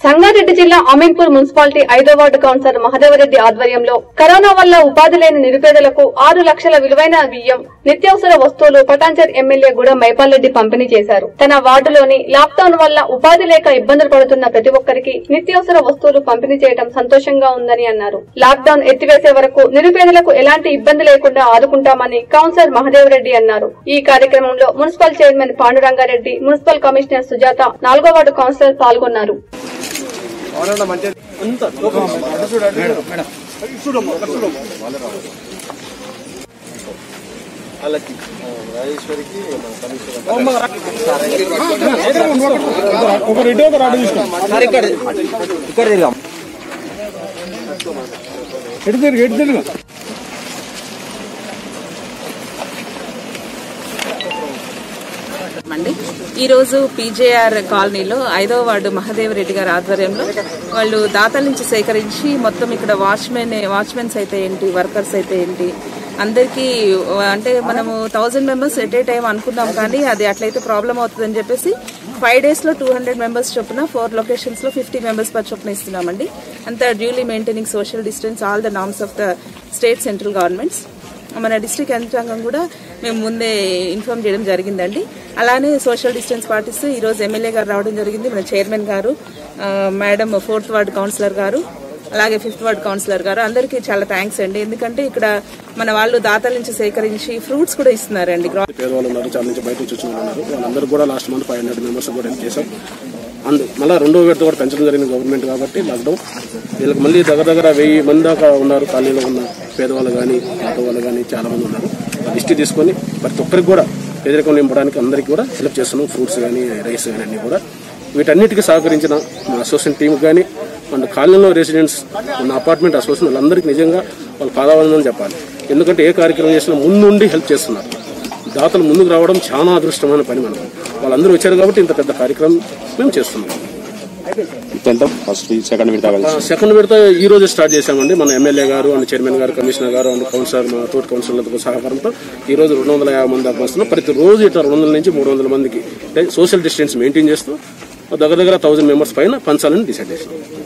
సంగారెడ్డి జిల్లా అమీన్పూర్ మున్సిపాలిటీ ఐదో ward councillor Mahadeva Reddy ఆధ్వర్యంలో కరోనా వల్ల ఉపాధి లేని నిరుపేదలకు ఆరు లక్షల విలువైన బియ్యం నిత్యావసర వస్తువులు పటాంచర్ ఎమ్మెల్యే గూడెం మైపాల్రెడ్డి పంపిణీ చేశారు తన వార్డులోని లాక్డౌన్ వల్ల ఉపాధి లేక ఇబ్బందులు పడుతున్న ప్రతి ఒక్కరికి నిత్యావసర వస్తువులు పంపిణీ చేయడం సంతోషంగా ఉందని అన్నారు లాక్డౌన్ ఎత్తివేసే వరకు నిరుపేదలకు ఎలాంటి ఇబ్బంది లేకుండా ఆదుకుంటామని కౌన్సిలర్ మహదేవరెడ్డి అన్నారు ఈ కార్యక్రమంలో municipal chairman Panduranga Reddy municipal commissioner Sujatha నాలుగో వార్డు కౌన్సిలర్ పాల్గొన్నారు ఒక రెడ్డి ఒక రాడు తీసుకో ఇక్కడ తిరిగాం ఎటు తిరిగి ఎటు తిరిగి అండి ఈరోజు పీజేఆర్ కాలనీలో ఐదవ వార్డు మహదేవ్ రెడ్డి గారి ఆధ్వర్యంలో వాళ్ళు దాతల నుంచి సేకరించి మొత్తం ఇక్కడ వాచ్మెన్ వాచ్మెన్స్ అయితే ఏంటి వర్కర్స్ అయితే ఏంటి అందరికీ అంటే మనము thousand members at a time అనుకున్నాం కానీ అది అట్లయితే ప్రాబ్లం అవుతుందని చెప్పేసి ఫైవ్ డేస్ లో టూ హండ్రెడ్ మెంబర్స్ చొప్పున ఫోర్ లొకేషన్స్ లో ఫిఫ్టీ మెంబర్స్ పర్ చొప్పున ఇస్తున్నామండి అంత duly maintaining social distance all the norms of the state central governments మన డిస్ట్రిక్ట్ యంత్రాంగం కూడా మేము ముందే ఇన్ఫార్మ్ చేయడం జరిగిందండి అలానే సోషల్ డిస్టెన్స్ పాటిస్తూ ఈ రోజు ఎమ్మెల్యే గారు రావడం జరిగింది మన చైర్మన్ గారు ఆ, మేడం ఫోర్త్ వార్డ్ కౌన్సిలర్ గారు అలాగే ఫిఫ్త్ వార్డ్ కౌన్సిలర్ గారు అందరికీ చాలా థ్యాంక్స్ అండి ఎందుకంటే ఇక్కడ మన వాళ్ళు దాతల నుంచి సేకరించి ఫ్రూట్స్ కూడా ఇస్తున్నారండి గ్రా- పేదవాళ్ళు ఉన్నారు చాలా నుంచి బయట నుంచి వచ్చిన వాళ్ళు ఉన్నారు వాళ్ళందరూ కూడా last month five hundred members కూడా హెల్ప్ చేశాం అందు మళ్ళీ రెండో విడత కూడా పెంచడం జరిగింది గవర్నమెంట్ కాబట్టి లాక్డౌన్ వీళ్ళకి మళ్ళీ దగ్గర దగ్గర వెయ్యి మంది దాకా ఉన్నారు కాలనీలో ఉన్న పేదవాళ్ళు కానీ ఆటో వాళ్ళు కానీ చాలా మంది ఉన్నారు లిస్ట్ తీసుకొని ప్రతి ఒక్కరికి కూడా పేదరికం నింపడానికి అందరికీ కూడా హెల్ప్ చేస్తున్నాం ఫ్రూట్స్ కానీ రైస్ కానీ అన్ని కూడా వీటన్నిటికీ సహకరించిన మా అసోసియేషన్ టీం కానీ అండ్ కాలనీలో రెసిడెంట్స్ ఉన్న అపార్ట్మెంట్ అసోసియేషన్ వాళ్ళందరికీ నిజంగా వాళ్ళు పాదావందనం చెప్పాలి ఎందుకంటే ఏ కార్యక్రమం చేసినా ముందుండి హెల్ప్ చేస్తున్నారు దాతలు ముందుకు రావడం చాలా అదృష్టమైన పని మనకు వాళ్ళందరూ వచ్చారు కాబట్టి ఇంత పెద్ద కార్యక్రమం మేము చేస్తున్నాం ఎంత ఫస్ట్ సెకండ్ విడత కలిసి సెకండ్ విడత ఈ రోజు స్టార్ట్ చేశామండి మన ఎమ్మెల్యే గారు అండ్ చైర్మన్ గారు కమిషనర్ గారు అండ్ కౌన్సిలర్ మా తోటి కౌన్సిలర్లతో సహకారంతో ఈ రోజు రెండు వందల యాభై మంది దాకా వస్తున్నాం ప్రతి రోజు ఇట్లా రెండు వందల నుంచి మూడు వందల మందికి అంటే సోషల్ డిస్టెన్స్ మెయింటైన్ చేస్తూ దగ్గర దగ్గర థౌసండ్ మెంబర్స్ పైన పంచాలని డిసైడ్ చేసినాం